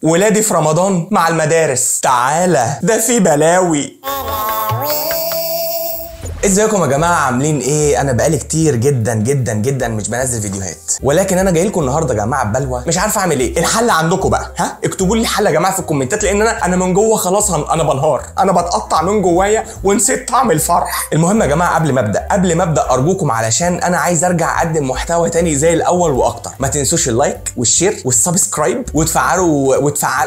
ولادي في رمضان مع المدارس تعالى ده في بلاوي ازيكم يا جماعه عاملين ايه انا بقالي كتير جدا جدا جدا مش بنزل فيديوهات ولكن انا جاي لكم النهارده يا جماعه ببلوه مش عارف اعمل ايه الحل عندكم بقى ها اكتبوا لي الحل يا جماعه في الكومنتات لان انا انا من جوه خلاص هن- انا بنهار انا بتقطع من جوايا ونسيت طعم الفرح المهم يا جماعه قبل ما ابدا قبل ما ابدا ارجوكم علشان انا عايز ارجع اقدم محتوى تاني زي الاول واكتر ما تنسوش اللايك والشير والسبسكرايب وتفعلوا وتفعلوا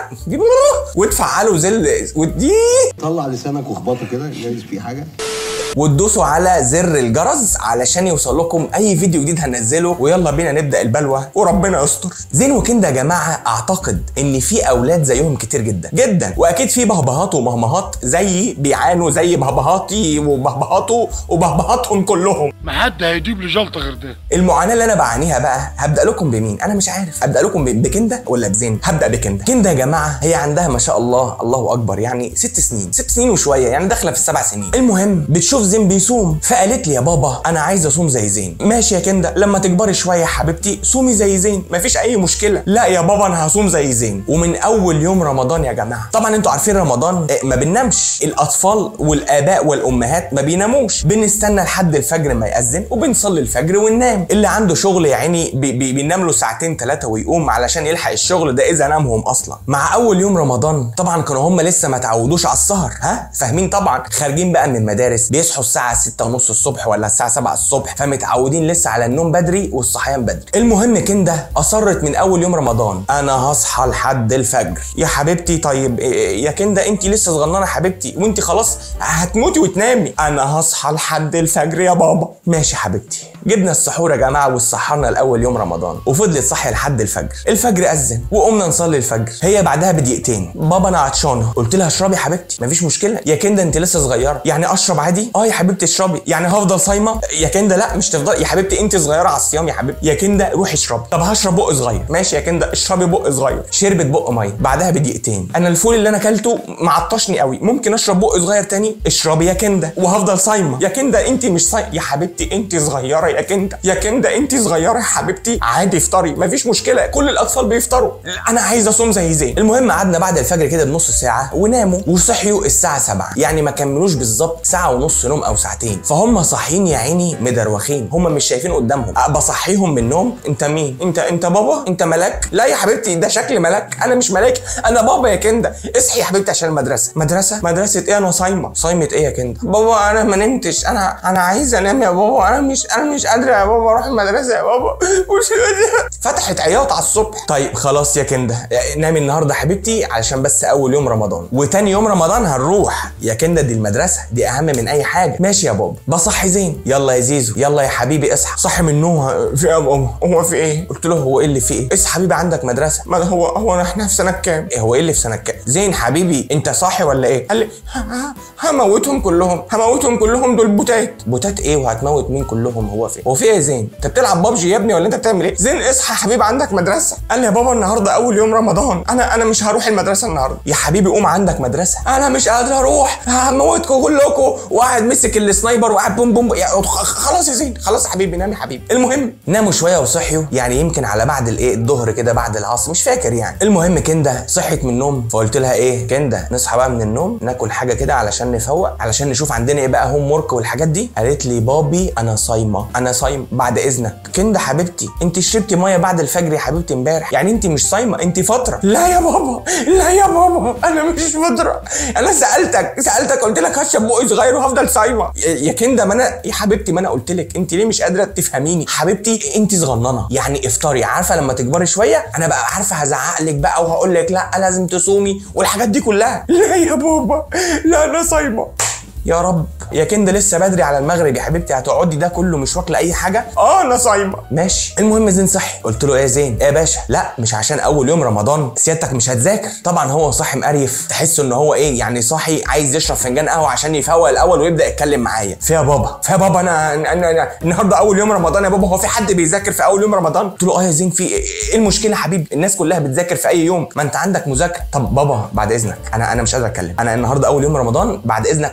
وتفعلوا زل ودي طلع لسانك واخبطه كده جايز في حاجه وتدوسوا على زر الجرس علشان يوصل لكم اي فيديو جديد هنزله ويلا بينا نبدا البلوه وربنا يستر زين وكندا يا جماعه اعتقد ان في اولاد زيهم كتير جدا جدا واكيد في بهبهات ومهمهات زيي بيعانوا زي بهبهاتي وبهبهاته وبهبهاتهم كلهم ما حد هيجيب لي جلطه غير ده المعاناه اللي انا بعانيها بقى هبدا لكم بمين انا مش عارف ابدا لكم ب- بكندا ولا بزين هبدا بكندا كندا يا جماعه هي عندها ما شاء الله الله اكبر يعني ست سنين ست سنين وشويه يعني داخله في السبع سنين المهم بتشوف زين بيصوم فقالت لي يا بابا انا عايزه اصوم زي زين ماشي يا كندا لما تكبري شويه يا حبيبتي صومي زي زين مفيش اي مشكله لا يا بابا انا هصوم زي زين ومن اول يوم رمضان يا جماعه طبعا انتوا عارفين رمضان آه، ما بننامش الاطفال والاباء والامهات ما بيناموش بنستنى لحد الفجر ما يأذن وبنصلي الفجر وننام اللي عنده شغل يا عيني بي بي بينام له ساعتين ثلاثه ويقوم علشان يلحق الشغل ده اذا نامهم اصلا مع اول يوم رمضان طبعا كانوا هم لسه ما تعودوش على السهر ها فاهمين طبعا خارجين بقى من المدارس بيصحوا الساعه 6 ونص الصبح ولا الساعه 7 الصبح فمتعودين لسه على النوم بدري والصحيان بدري المهم كندا اصرت من اول يوم رمضان انا هصحى لحد الفجر يا حبيبتي طيب إيه يا كندا انت لسه صغننه يا حبيبتي وانت خلاص هتموتي وتنامي انا هصحى لحد الفجر يا بابا ماشي يا حبيبتي جبنا السحور يا جماعه واتسحرنا لاول يوم رمضان وفضلت صاحيه لحد الفجر الفجر اذن وقمنا نصلي الفجر هي بعدها بدقيقتين بابا انا عطشانه قلت لها اشربي يا حبيبتي مفيش مشكله يا كندا انت لسه صغيره يعني اشرب عادي اه يا حبيبتي اشربي يعني هفضل صايمه يا كندا لا مش تفضل يا حبيبتي انت صغيره على الصيام يا حبيبتي يا كندا روحي اشربي طب هشرب بق صغير ماشي يا كندا اشربي بق صغير شربت بق ميه بعدها بدقيقتين انا الفول اللي انا اكلته معطشني قوي ممكن اشرب بق صغير تاني اشربي يا كندا وهفضل صايمه يا كندا انت مش صايمه يا حبيبتي انت صغيره يا كندا يا كندا انت صغيره يا حبيبتي عادي افطري مفيش مشكله كل الاطفال بيفطروا انا عايزه اصوم زي زين المهم قعدنا بعد الفجر كده بنص ساعه وناموا وصحيوا الساعه 7 يعني ما كملوش بالظبط ساعه ونص نوم او ساعتين فهم صاحيين يا عيني مدروخين هم مش شايفين قدامهم أه بصحيهم من النوم انت مين انت انت بابا انت ملاك لا يا حبيبتي ده شكل ملاك انا مش ملاك انا بابا يا كندا اصحي يا حبيبتي عشان المدرسه مدرسه مدرسه ايه انا صايمه صايمه ايه يا كندا بابا انا ما نمتش انا انا عايزه انام يا بابا انا مش انا مش قادره يا بابا اروح المدرسه يا بابا مش قادره فتحت عياط على الصبح طيب خلاص يا كندا نامي النهارده يا حبيبتي علشان بس اول يوم رمضان وتاني يوم رمضان هنروح يا كندا دي المدرسه دي اهم من اي حاجه ماشي يا بابا بصحي زين يلا يا زيزو يلا يا حبيبي اصحى صحي من النوم في ايه يا بابا هو في ايه قلت له هو ايه اللي في ايه اصحى حبيبي عندك مدرسه ما هو هو احنا في سنه كام إيه هو ايه اللي في سنه كام زين حبيبي انت صاحي ولا ايه قال لي ه- ه- هموتهم كلهم هموتهم كلهم دول بوتات بوتات ايه وهتموت مين كلهم هو في إيه؟ هو في ايه يا زين انت بتلعب بابجي يا ابني ولا انت بتعمل ايه زين اصحى يا حبيبي عندك مدرسه قال لي يا بابا النهارده اول يوم رمضان انا انا مش هروح المدرسه النهارده يا حبيبي قوم عندك مدرسه انا مش قادر اروح هموتكم كلكم وقاعد مسك السنايبر وقاعد بوم بوم يا- خ- خلاص يا زين خلاص يا حبيبي نام يا حبيبي المهم ناموا شويه وصحيوا يعني يمكن على بعد الايه الظهر كده بعد العصر مش فاكر يعني المهم كندا صحت من النوم فقلت لها ايه كندا نصحى بقى من النوم ناكل حاجه كده علشان نفوق علشان نشوف عندنا ايه بقى هوم ورك والحاجات دي قالت لي بابي انا صايمه انا صايم بعد اذنك كندا حبيبتي انت شربتي ميه بعد الفجر يا حبيبتي امبارح يعني انت مش صايمه انت فتره لا يا بابا لا يا بابا انا مش فتره انا سالتك سالتك قلت لك هشرب بقي صغير وهفضل صايمه يا يا كندا ما انا يا حبيبتي ما انا قلت لك انت ليه مش قادره تفهميني حبيبتي انت صغننه يعني افطري عارفه لما تكبري شويه انا بقى عارفه هزعق لك بقى وهقول لك لا لازم تصومي والحاجات دي كلها لا يا بابا لا انا صايمه يا رب يا كندا لسه بدري على المغرب يا حبيبتي هتقعدي ده كله مش واكله اي حاجه اه انا صايمه ماشي المهم زين صحي قلت له ايه يا زين ايه يا باشا لا مش عشان اول يوم رمضان سيادتك مش هتذاكر طبعا هو صاحي مقريف تحس ان هو ايه يعني صاحي عايز يشرب فنجان قهوه عشان يفوق الاول ويبدا يتكلم معايا في يا بابا في يا بابا انا, أنا, أنا, أنا النهارده اول يوم رمضان يا بابا هو في حد بيذاكر في اول يوم رمضان قلت له اه يا زين في ايه إيه المشكله يا حبيبي الناس كلها بتذاكر في اي يوم ما انت عندك مذاكره طب بابا بعد اذنك انا انا مش قادر اتكلم انا النهارده اول يوم رمضان بعد اذنك نفطر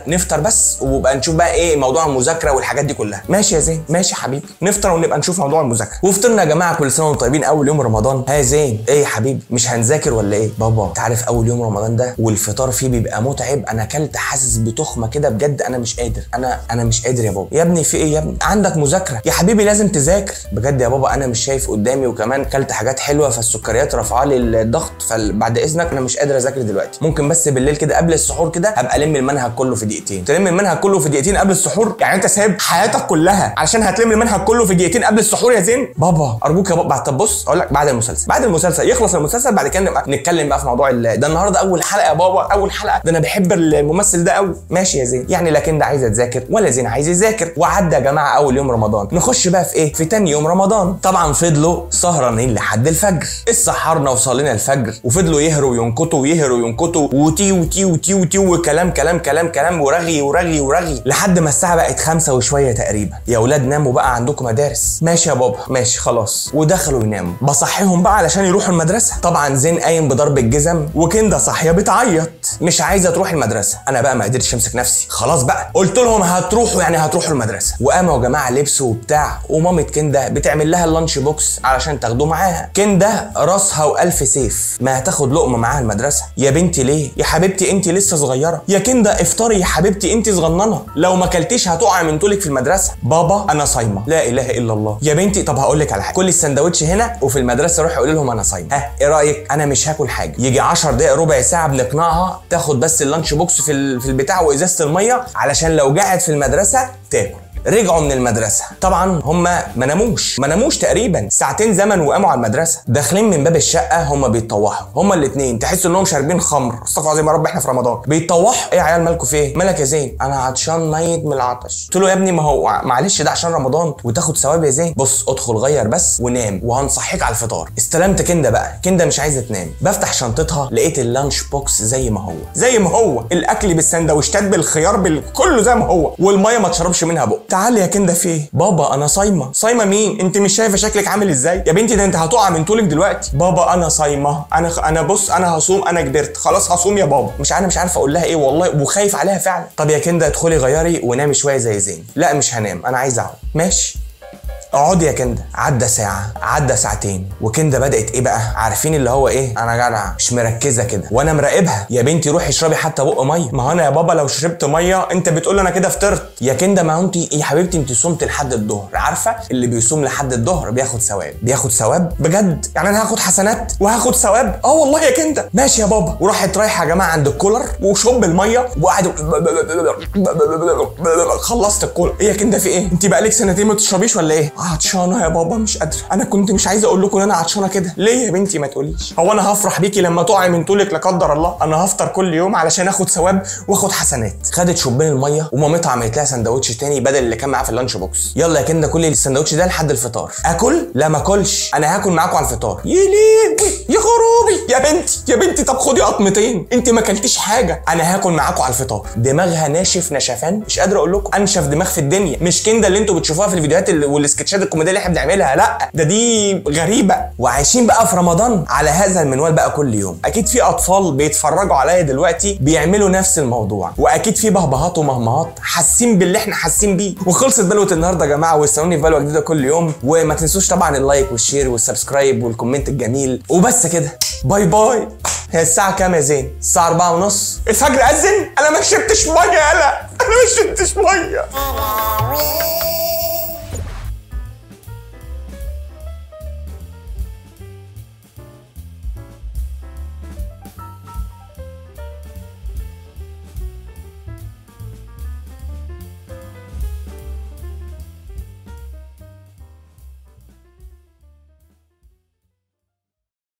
بس وبقى نشوف بقى ايه موضوع المذاكره والحاجات دي كلها ماشي يا زين ماشي يا حبيبي نفطر ونبقى نشوف موضوع المذاكره وفطرنا يا جماعه كل سنه وانتم طيبين اول يوم رمضان ها يا زين ايه يا حبيبي مش هنذاكر ولا ايه بابا انت عارف اول يوم رمضان ده والفطار فيه بيبقى متعب انا اكلت حاسس بتخمه كده بجد انا مش قادر انا انا مش قادر يا بابا يا ابني في ايه يا ابني عندك مذاكره يا حبيبي لازم تذاكر بجد يا بابا انا مش شايف قدامي وكمان كلت حاجات حلوه فالسكريات رافعه لي الضغط فبعد اذنك انا مش قادر اذاكر دلوقتي ممكن بس بالليل كده قبل السحور كده هبقى الم المنهج كله في دقيقتين تلم المنهج كله في دقيقتين قبل السحور يعني انت سايب حياتك كلها علشان هتلم المنهج كله في دقيقتين قبل السحور يا زين بابا ارجوك يا بابا طب بص اقول لك بعد المسلسل بعد المسلسل يخلص المسلسل بعد كده نبقى نتكلم بقى في موضوع ال- ده النهارده اول حلقه يا بابا اول حلقه ده انا بحب الممثل ده قوي ماشي يا زين يعني لكن ده عايزه تذاكر ولا زين عايز يذاكر وعدى يا جماعه اول يوم رمضان نخش بقى في ايه في تاني يوم رمضان طبعا فضلوا سهرانين لحد الفجر اتسحرنا وصلينا الفجر وفضلوا يهروا وينكتوا ويهروا وينكتوا وتي وتي وتي وتي وكلام كلام كلام كلام ورغي ورغي ورغي لحد ما الساعه بقت خمسة وشويه تقريبا يا اولاد ناموا بقى عندكم مدارس ماشي يا بابا ماشي خلاص ودخلوا يناموا بصحيهم بقى علشان يروحوا المدرسه طبعا زين قايم بضرب الجزم وكنده صاحيه بتعيط مش عايزه تروح المدرسه انا بقى ما قدرتش امسك نفسي خلاص بقى قلت لهم هتروحوا يعني هتروحوا المدرسه وقاموا يا جماعه لبسوا وبتاع ومامة كنده بتعمل لها اللانش بوكس علشان تاخدوه معاها كنده راسها والف سيف ما هتاخد لقمه معاها المدرسه يا بنتي ليه يا حبيبتي انت لسه صغيره يا كنده افطري يا حبيبتي انت صغننه لو ما اكلتيش هتقعي من طولك في المدرسه بابا انا صايمه لا اله الا الله يا بنتي طب هقول لك على حاجه كل السندوتش هنا وفي المدرسه روحي قولي لهم انا صايمه ها ايه رايك انا مش هاكل حاجه يجي 10 دقائق ربع ساعه بنقنعها تاخد بس اللانش بوكس في ال- في البتاع وازازه الميه علشان لو قعدت في المدرسه تاكل رجعوا من المدرسه طبعا هم ما ناموش ما ناموش تقريبا ساعتين زمن وقاموا على المدرسه داخلين من باب الشقه هم بيتطوحوا هم الاثنين تحسوا انهم شاربين خمر استغفر الله العظيم يا رب احنا في رمضان بيتطوحوا ايه يا عيال مالكوا في ايه مالك يا زين انا عطشان ميت من العطش قلت له يا ابني ما هو معلش ده عشان رمضان وتاخد ثواب يا زين بص ادخل غير بس ونام وهنصحيك على الفطار استلمت كنده بقى كنده مش عايزه تنام بفتح شنطتها لقيت اللانش بوكس زي ما هو زي ما هو الاكل بالسندوتشات بالخيار بال... كله زي ما هو والميه ما تشربش منها بق تعالي يا كنده في ايه بابا انا صايمه صايمه مين انت مش شايفه شكلك عامل ازاي يا بنتي ده انت هتقع من طولك دلوقتي بابا انا صايمه انا خ... انا بص انا هصوم انا كبرت خلاص هصوم يا بابا مش انا مش عارفه اقول لها ايه والله وخايف عليها فعلا طب يا كنده ادخلي غيري ونامي شويه زي زين لا مش هنام انا عايز اقعد ماشي اقعدي يا كنده عدى ساعه عدى ساعتين وكنده بدات ايه بقى عارفين اللي هو ايه انا جدع مش مركزه كده وانا مراقبها يا بنتي روحي اشربي حتى بق ميه ما هو انا يا بابا لو شربت ميه انت بتقول انا كده فطرت يا كنده ما هو انت يا حبيبتي انت صمت لحد الظهر عارفه اللي بيصوم لحد الظهر بياخد ثواب بياخد ثواب بجد يعني انا هاخد حسنات وهاخد ثواب اه والله يا كنده ماشي يا بابا وراحت رايحه يا جماعه عند الكولر وشرب الميه وقعدوا خلصت الكولر ايه يا كنده في ايه انت بقالك سنتين ما تشربيش ولا ايه عطشانه يا بابا مش قادره انا كنت مش عايزه اقول لكم ان انا عطشانه كده ليه يا بنتي ما تقوليش هو انا هفرح بيكي لما تقعي من طولك لا قدر الله انا هفطر كل يوم علشان اخد ثواب واخد حسنات خدت شوبين الميه ومامتها عملت لها سندوتش تاني بدل اللي كان معاها في اللانش بوكس يلا يا كنده كل السندوتش ده لحد الفطار اكل لا ما اكلش انا هاكل معاكم على الفطار يا لهوي يا خرابي يا بنتي يا بنتي طب خدي قطمتين انت ما اكلتيش حاجه انا هاكل معاكم على الفطار دماغها ناشف نشفان مش قادر اقول لكم انشف دماغ في الدنيا مش كنده اللي انتوا بتشوفوها في الفيديوهات اللي- والسكتشات الكوميديه اللي احنا بنعملها لا ده دي غريبه وعايشين بقى في رمضان على هذا المنوال بقى كل يوم اكيد في اطفال بيتفرجوا عليا دلوقتي بيعملوا نفس الموضوع واكيد في بهبهات ومهمهات حاسين باللي احنا حاسين بيه وخلصت بلوه النهارده يا جماعه واستنوني في بلوه جديده كل يوم وما تنسوش طبعا اللايك والشير والسبسكرايب والكومنت الجميل وبس كده باي باي هي الساعة كام يا زين؟ الساعة أربعة ونص الفجر أذن؟ أنا ما شربتش مية يالا أنا ما شربتش مية Malawi.